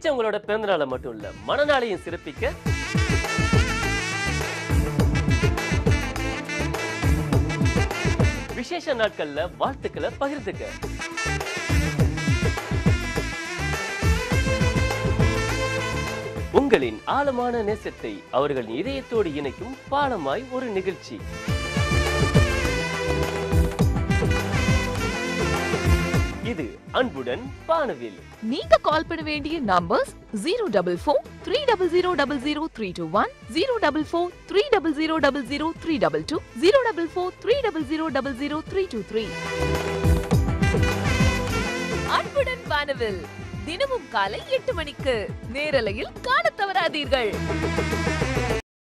பிடிச்சவங்களோட பிறந்தநாளை மட்டும் இல்ல மனநாளையும் சிறப்பிக்க விசேஷ நாட்கள்ல வாழ்த்துக்களை பகிர்ந்துக்க உங்களின் ஆழமான நேசத்தை அவர்களின் இதயத்தோடு இணைக்கும் பாலமாய் ஒரு நிகழ்ச்சி இது அன்புடன் வானவில் நீங்க கால் பண்ண வேண்டிய numbers zero double four three double zero double zero three two one zero double four three double zero double zero three double two zero double four three double zero double zero three two three அன்புடன் வானவில் தினமும் காலை எட்டு மணிக்கு நேரலையில் காணத் தவறாதீர்கள்